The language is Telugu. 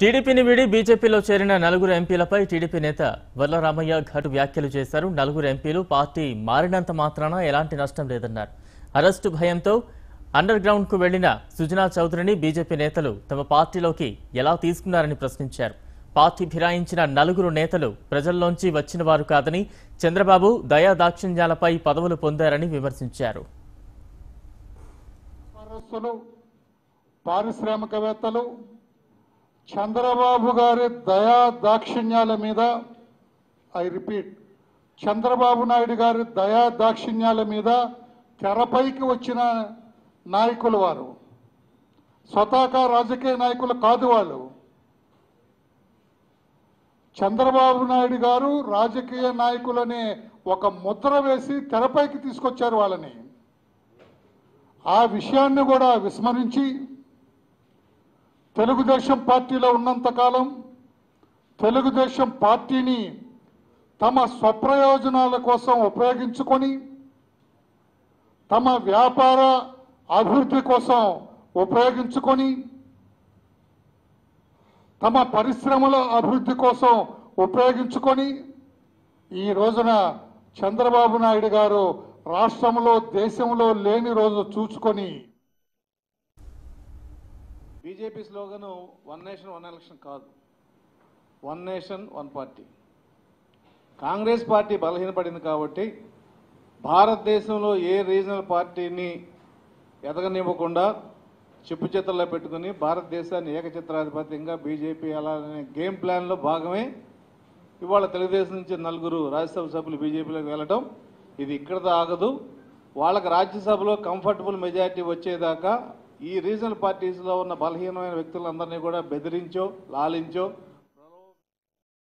టీడీపీని వీడి బీజేపీలో చేరిన నలుగురు ఎంపీలపై టీడీపీ నేత వర్ల రామయ్య ఘాటు వ్యాఖ్యలు చేశారు నలుగురు ఎంపీలు పార్టీ మారినంత మాత్రాన ఎలాంటి నష్టం లేదన్నారు అరెస్టు భయంతో అండర్ గ్రౌండ్ కు వెళ్లిన సుజనా చౌదరిని బీజేపీ నేతలు తమ పార్టీలోకి ఎలా తీసుకున్నారని ప్రశ్నించారు పార్టీ ఫిరాయించిన నలుగురు నేతలు ప్రజల్లోంచి వచ్చిన వారు కాదని చంద్రబాబు దయా దాక్షిణ్యాలపై పదవులు పొందారని విమర్శించారు వ్యాపారస్తులు పారిశ్రామికవేత్తలు చంద్రబాబు గారి దయా దాక్షిణ్యాల మీద ఐ రిపీట్ చంద్రబాబు నాయుడు గారి దయా దాక్షిణ్యాల మీద తెరపైకి వచ్చిన నాయకులు వారు స్వతహా రాజకీయ నాయకులు కాదు వాళ్ళు చంద్రబాబు నాయుడు గారు రాజకీయ నాయకులనే ఒక ముద్ర వేసి తెరపైకి తీసుకొచ్చారు వాళ్ళని ఆ విషయాన్ని కూడా విస్మరించి తెలుగుదేశం పార్టీలో ఉన్నంతకాలం తెలుగుదేశం పార్టీని తమ స్వప్రయోజనాల కోసం ఉపయోగించుకొని తమ వ్యాపార అభివృద్ధి కోసం ఉపయోగించుకొని తమ పరిశ్రమల అభివృద్ధి కోసం ఉపయోగించుకొని ఈ రోజున చంద్రబాబు నాయుడు గారు రాష్ట్రంలో దేశంలో లేని రోజు చూసుకొని BJP slogan one nation one election కాదు one nation one party Congress party బలహీనపడింది కాబట్టి భారతదేశంలో ఏ రీజనల్ పార్టీని ఎదగనివ్వకుండా చెప్పు చేతుల్లో పెట్టుకుని భారతదేశాన్ని ఏకచిత్రాధిపత్యంగా బీజేపీ అలానే గేమ్ ప్లాన్లో భాగమే ఇవాళ తెలుగుదేశం నుంచి నలుగురు రాజ్యసభ సభ్యులు బీజేపీలోకి వెళ్ళటం ఇది ఇక్కడతో ఆగదు వాళ్ళకి రాజ్యసభలో కంఫర్టబుల్ మెజారిటీ వచ్చేదాకా ఈ రీజనల్ పార్టీస్లో ఉన్న బలహీనమైన వ్యక్తులందరినీ కూడా బెదిరించో లాలించో